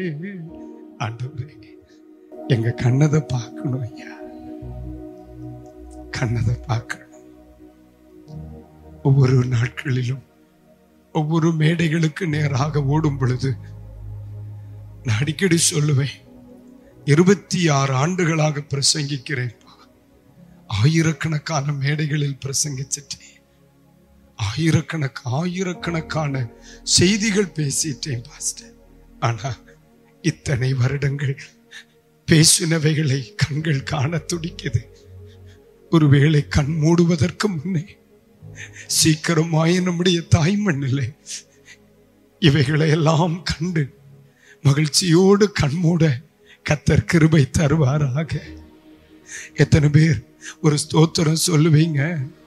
ஆண்டவரே எங்க கண்ணதை பார்க்கணும் ஐயா கண்ணதை பார்க்கணும் ஒவ்வொரு நாட்களிலும் ஒவ்வொரு மேடைகளுக்கு நேராக ஓடும் பொழுது நான் அடிக்கடி சொல்லுவேன் இருபத்தி ஆறு ஆண்டுகளாக பிரசங்கிக்கிறேன் ஆயிரக்கணக்கான மேடைகளில் பிரசங்கிச்சிட்டேன் ஆயிரக்கணக்கு ஆயிரக்கணக்கான செய்திகள் பேசிட்டேன் பாஸ்டர் ஆனா இத்தனை வருடங்கள் பேசினவைகளை கண்கள் காண துடிக்குது ஒருவேளை கண் மூடுவதற்கு முன்னே சீக்கிரமாய் நம்முடைய தாய் மண்ணிலே இவைகளை எல்லாம் கண்டு மகிழ்ச்சியோடு கண்மூட கத்தர் கிருபை தருவாராக எத்தனை பேர் ஒரு ஸ்தோத்திரம் சொல்லுவீங்க